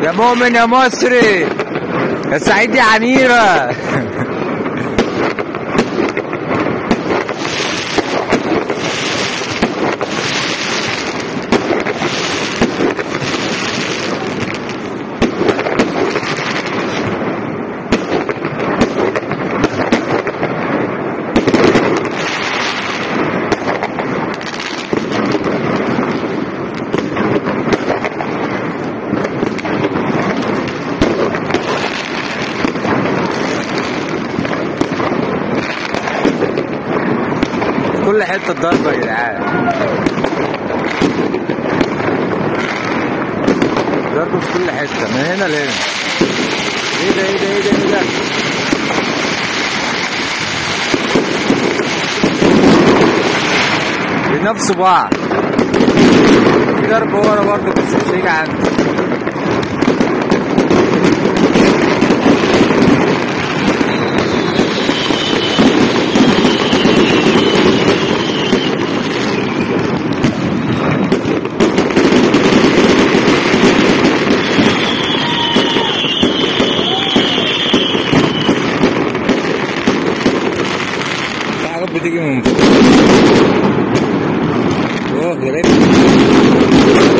يا مؤمن يا مصري يا سعيد يا عميرة في كل حتة ضربة يا جدعان ضربة في كل حتة من هنا لهنا ايه ده ايه ده ايه ده ايه ده بينافسوا بعض في ضرب ورا برضه بس مش هيجي عندي في حاجات بتيجي من فوق اوه ده لقيت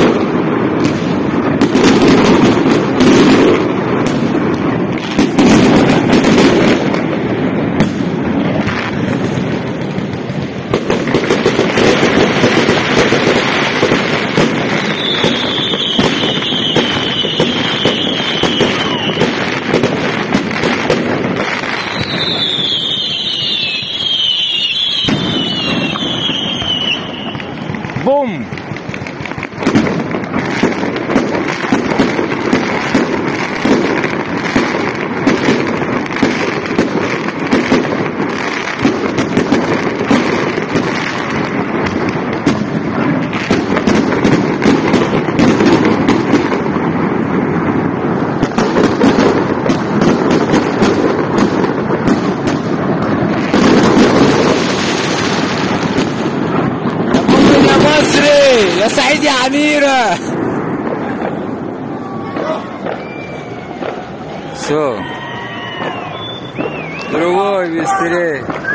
بوم يا مؤمن يا مصري يا سعيد يا عميرة شو دروبوي بيستري